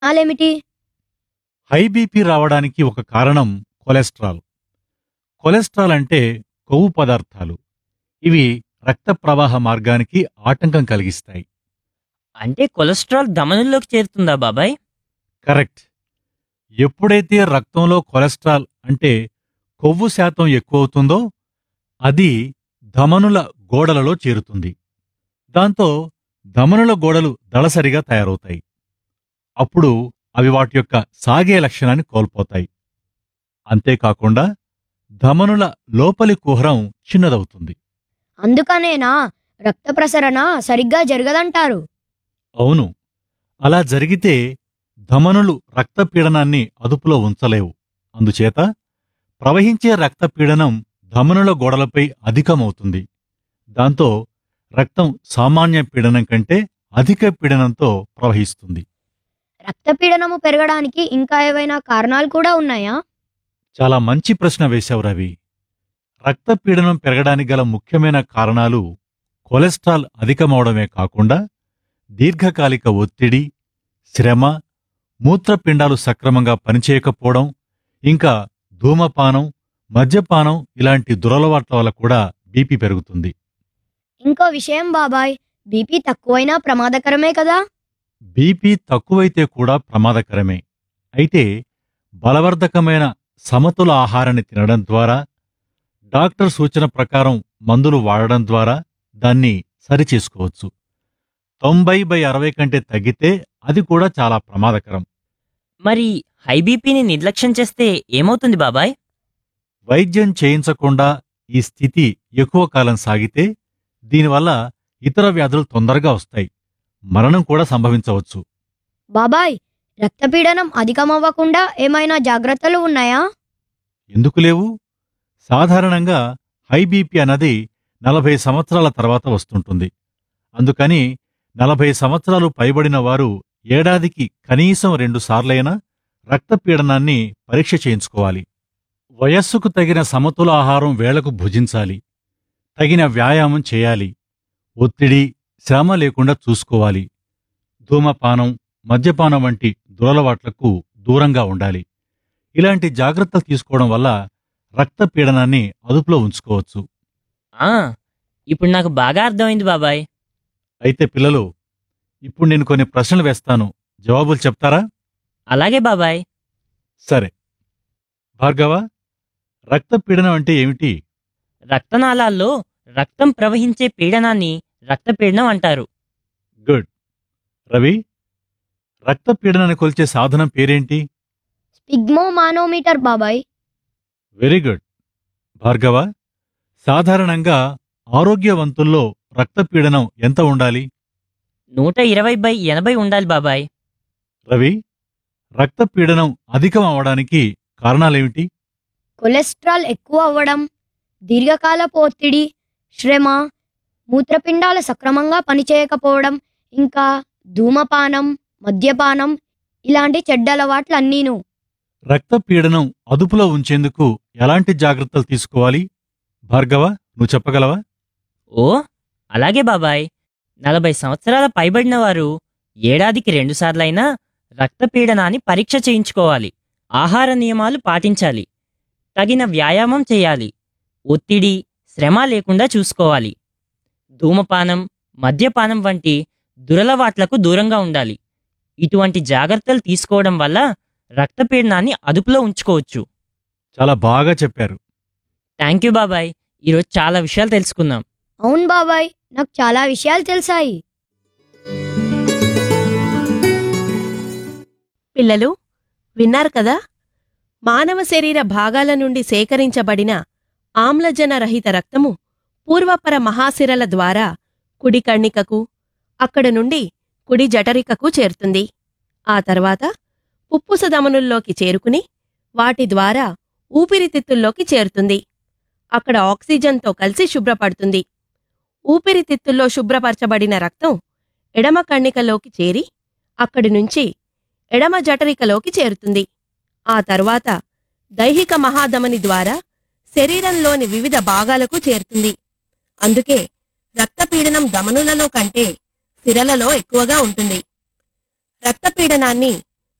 కారణాలేమిటి high BP రావడానికి ఒక కారణం కొలెస్ట్రాల్ కొలెస్ట్రాల్ అంటే కొవ్వు పదార్థాలు ఇవి రక్త ప్రవాహ మార్గానికి ఆటంకం కలిగిస్తాయి అంటే కొలెస్ట్రాల్ ధమనుల్లోకి చేరుతుందా బాబాయ్ కరెక్ట్ ఎప్పుడైతే రక్తంలో కొలెస్ట్రాల్ అంటే కొవ్వు శాతం ఎక్కువవుతుందో అది ధమనుల గోడలలో చేరుతుంది దాంతో ధమనుల గోడలు దళసరిగా తయారవుతాయి అప్పుడు అవి వాటి యొక్క సాగే లక్షణాన్ని కోల్పోతాయి అంతేకాకుండా ధమనుల లోపలి కుహరం చిన్నదవుతుంది అందుకనేనా రక్త ప్రసరణ సరిగ్గా జరగదంటారు అవును అలా జరిగితే ధమనులు రక్తపీడనాన్ని అదుపులో ఉంచలేవు అందుచేత ప్రవహించే రక్తపీడనం ధమనుల గోడలపై అధికమవుతుంది దాంతో రక్తం సామాన్య పీడనం కంటే అధిక పీడనంతో ప్రవహిస్తుంది రక్తపీడనము పెరగడానికి ఇంకా ఏవైనా కారణాలు కూడా ఉన్నాయా చాలా మంచి ప్రశ్న వేశావు రవి రక్తపీడనం పెరగడానికి గల ముఖ్యమైన కారణాలు కొలెస్ట్రాల్ అధికమవడమే కాకుండా దీర్ఘకాలిక ఒత్తిడి శ్రమ మూత్రపిండాలు సక్రమంగా పనిచేయకపోవడం ఇంకా ధూమపానం మద్యపానం ఇలాంటి దురలవాట్ల వల్ల కూడా బీపీ పెరుగుతుంది ఇంకో విషయం బాబాయ్ బీపీ తక్కువైనా ప్రమాదకరమే కదా బీపీ తక్కువైతే కూడా ప్రమాదకరమే అయితే బలవర్ధకమైన సమతుల ఆహారాన్ని తినడం ద్వారా డాక్టర్ సూచన ప్రకారం మందులు వాడడం ద్వారా దాన్ని సరిచేసుకోవచ్చు తొంభై బై అరవై కంటే తగ్గితే అది కూడా చాలా ప్రమాదకరం మరి హై బీపీని నిర్లక్ష్యం చేస్తే ఏమవుతుంది బాబాయ్ వైద్యం చేయించకుండా ఈ స్థితి ఎక్కువ కాలం సాగితే దీనివల్ల ఇతర వ్యాధులు తొందరగా వస్తాయి మరణం కూడా సంభవించవచ్చు బాబాయ్ రక్తపీడనం అధికమవ్వకుండా ఏమైనా జాగ్రత్తలు ఉన్నాయా ఎందుకు లేవు సాధారణంగా హై బీపీ అన్నది నలభై సంవత్సరాల తర్వాత వస్తుంటుంది అందుకని నలభై సంవత్సరాలు పైబడిన వారు ఏడాదికి కనీసం రెండు సార్లైనా రక్తపీడనాన్ని పరీక్ష చేయించుకోవాలి వయస్సుకు తగిన సమతుల ఆహారం వేళకు భుజించాలి తగిన వ్యాయామం చేయాలి ఒత్తిడి శ్రమ లేకుండా చూసుకోవాలి ధూమపానం మద్యపానం వంటి దురలవాట్లకు దూరంగా ఉండాలి ఇలాంటి జాగ్రత్తలు తీసుకోవడం వల్ల రక్తపీడనాన్ని అదుపులో ఉంచుకోవచ్చు ఆ ఇప్పుడు నాకు బాగా అర్థమైంది బాబాయ్ అయితే పిల్లలు ఇప్పుడు నేను కొన్ని ప్రశ్నలు వేస్తాను జవాబులు చెప్తారా అలాగే బాబాయ్ సరే భార్గవ రక్తపీడనం అంటే ఏమిటి రక్తనాళాల్లో రక్తం ప్రవహించే పీడనాన్ని రక్తపీడనం అంటారు గుడ్ రవి రక్తపీడనాన్ని కొలిచే సాధనం పేరేంటి స్పిగ్మో మానోమీటర్ బాబాయ్ వెరీ గుడ్ భార్గవ సాధారణంగా ఆరోగ్యవంతుల్లో రక్తపీడనం ఎంత ఉండాలి నూట ఇరవై బై ఎనభై ఉండాలి బాబాయ్ రవి రక్తపీడనం అధికం అవడానికి కారణాలేమిటి కొలెస్ట్రాల్ ఎక్కువ అవ్వడం దీర్ఘకాలపు ఒత్తిడి శ్రమ మూత్రపిండాలు సక్రమంగా పనిచేయకపోవడం ఇంకా ధూమపానం మద్యపానం ఇలాంటి చెడ్డ అలవాట్లన్నీను రక్తపీడనం అదుపులో ఉంచేందుకు ఎలాంటి జాగ్రత్తలు తీసుకోవాలి భార్గవ నువ్వు చెప్పగలవా ఓ అలాగే బాబాయ్ నలభై సంవత్సరాల పైబడిన వారు ఏడాదికి రెండుసార్లైనా రక్తపీడనాన్ని పరీక్ష చేయించుకోవాలి ఆహార నియమాలు పాటించాలి తగిన వ్యాయామం చేయాలి ఒత్తిడి శ్రమ లేకుండా చూసుకోవాలి ధూమపానం మద్యపానం వంటి దురలవాట్లకు దూరంగా ఉండాలి ఇటువంటి జాగ్రత్తలు తీసుకోవడం వల్ల రక్తపీడనాన్ని అదుపులో ఉంచుకోవచ్చు చాలా బాగా చెప్పారు థ్యాంక్ యూ బాబాయ్ ఈరోజు చాలా విషయాలు తెలుసుకున్నాం అవును బాబాయ్ నాకు చాలా విషయాలు తెలిసాయి పిల్లలు విన్నారు కదా మానవ శరీర భాగాల నుండి సేకరించబడిన ఆమ్లజన రహిత రక్తము పూర్వపర మహాసిరల ద్వారా కుడి కణికకు అక్కడ నుండి కుడి జఠరికకు చేరుతుంది ఆ తర్వాత పుప్పుస ధమనుల్లోకి చేరుకుని వాటి ద్వారా ఊపిరితిత్తుల్లోకి చేరుతుంది అక్కడ ఆక్సిజన్తో కలిసి శుభ్రపడుతుంది ఊపిరితిత్తుల్లో శుభ్రపరచబడిన రక్తం ఎడమ కణికలోకి చేరి అక్కడి నుంచి ఎడమ జఠరికలోకి చేరుతుంది ఆ తర్వాత దైహిక మహాధమని ద్వారా శరీరంలోని వివిధ భాగాలకు చేరుతుంది అందుకే రక్తపీడనం ధమనులలో కంటే సిరలలో ఎక్కువగా ఉంటుంది రక్తపీడనాన్ని